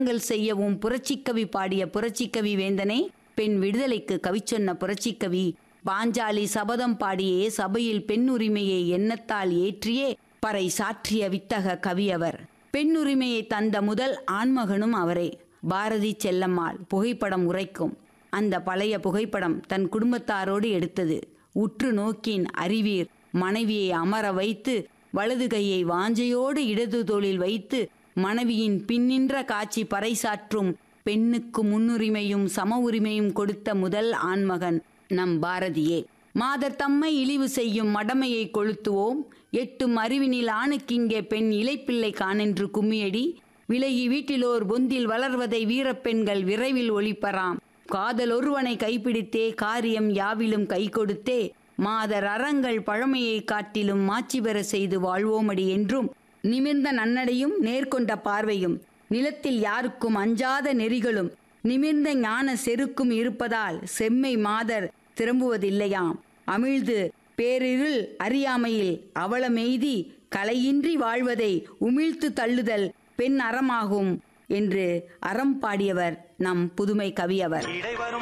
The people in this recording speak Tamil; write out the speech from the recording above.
ங்கள் செய்யவும் புரட்சிக்கவி பாடிய புரட்சிக்கவி வேந்தனே பெண் விடுதலைக்கு கவி சொன்ன புரட்சிக்கவி பாஞ்சாலி சபதம் பாடியே சபையில் பெண் உரிமையை எண்ணத்தால் ஏற்றியே பறை சாற்றிய வித்தக கவி அவர் பெண் உரிமையை தந்த முதல் ஆண்மகனும் அவரே பாரதி செல்லம்மாள் புகைப்படம் உரைக்கும் அந்த பழைய புகைப்படம் தன் குடும்பத்தாரோடு எடுத்தது உற்று நோக்கின் அறிவீர் மனைவியை அமர வைத்து வலது கையை வாஞ்சையோடு இடது தோளில் வைத்து மனைவியின் பின்னின்ற காட்சி பறைசாற்றும் பெண்ணுக்கு முன்னுரிமையும் சம உரிமையும் கொடுத்த முதல் ஆண்மகன் நம் பாரதியே மாதர் தம்மை இழிவு செய்யும் மடமையை கொளுத்துவோம் எட்டும் அறிவினில் ஆணுக்கிங்கே பெண் இலைப்பிள்ளை காணென்று கும்மியடி விலகி வீட்டிலோர் பொந்தில் வளர்வதை வீரப்பெண்கள் விரைவில் ஒளிப்பராம் காதல் ஒருவனை கைப்பிடித்தே காரியம் யாவிலும் கை கொடுத்தே மாதர் அறங்கள் பழமையை காட்டிலும் மாட்சி பெற செய்து வாழ்வோமடி என்றும் நிமிர்ந்த நன்னடையும் நேர்கொண்ட பார்வையும் நிலத்தில் யாருக்கும் அஞ்சாத நெறிகளும் நிமிர்ந்த ஞான செருக்கும் இருப்பதால் செம்மை மாதர் திரும்புவதில்லையாம் அமிழ்து பேரிருள் அறியாமையில் அவலமெய்தி கலையின்றி வாழ்வதை உமிழ்த்து தள்ளுதல் பெண் அறமாகும் என்று அறம் பாடியவர் நம் புதுமை கவியவர் இடைவரும்